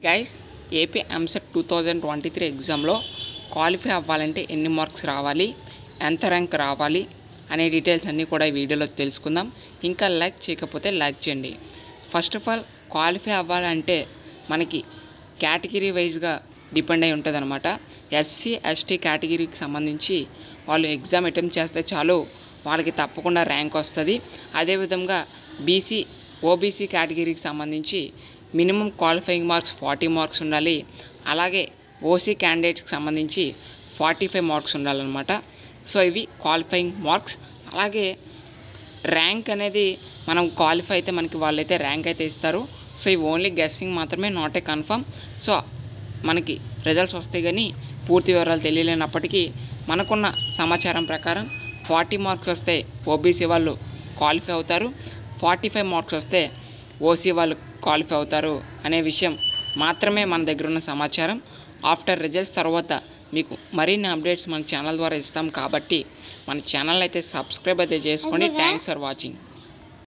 guys AP EAMCET two thousand twenty three ఎగ్జామ్లో qualify అవ్వాలంటే ఎన్ని మార్క్స్ రావాలి ఎంత ర్యాంక్ రావాలి అనే డీటెయిల్స్ అన్నీ కూడా ఈ వీడియోలో తెలుసుకుందాం ఇంకా లైక్ చేయకపోతే లైక్ చేయండి ఫస్ట్ ఆఫ్ ఆల్ క్వాలిఫై అవ్వాలంటే మనకి కేటగిరీ వైజ్గా డిపెండ్ అయి ఉంటుంది అనమాట ఎస్సీ ఎస్టీ కేటగిరీకి సంబంధించి వాళ్ళు ఎగ్జామ్ అటెంప్ట్ చేస్తే చాలు వాళ్ళకి తప్పకుండా ర్యాంక్ వస్తుంది అదేవిధంగా బీసీ ఓబీసీ కేటగిరీకి సంబంధించి minimum qualifying marks forty marks ఉండాలి అలాగే ఓసీ క్యాండిడేట్స్కి సంబంధించి ఫార్టీ ఫైవ్ మార్క్స్ ఉండాలన్నమాట సో ఇవి క్వాలిఫైయింగ్ మార్క్స్ అలాగే ర్యాంక్ అనేది మనం క్వాలిఫై అయితే మనకి వాళ్ళైతే ర్యాంక్ అయితే ఇస్తారు సో ఇవి ఓన్లీ గెస్సింగ్ మాత్రమే నాట్ ఏ కన్ఫర్మ్ సో మనకి రిజల్ట్స్ వస్తాయి కానీ పూర్తి వివరాలు తెలియలేనప్పటికీ మనకున్న సమాచారం ప్రకారం ఫార్టీ మార్క్స్ వస్తే ఓబీసీ వాళ్ళు క్వాలిఫై అవుతారు ఫార్టీ ఫైవ్ మార్క్స్ వస్తే ఓసీ వాళ్ళు క్వాలిఫై అవుతారు అనే విషయం మాత్రమే మన దగ్గర ఉన్న సమాచారం ఆఫ్టర్ రిజల్ట్స్ తర్వాత మీకు మరిన్ని అప్డేట్స్ మన ఛానల్ ద్వారా ఇస్తాం కాబట్టి మన ఛానల్ అయితే సబ్స్క్రైబ్ అయితే చేసుకోండి థ్యాంక్స్ ఫర్ వాచింగ్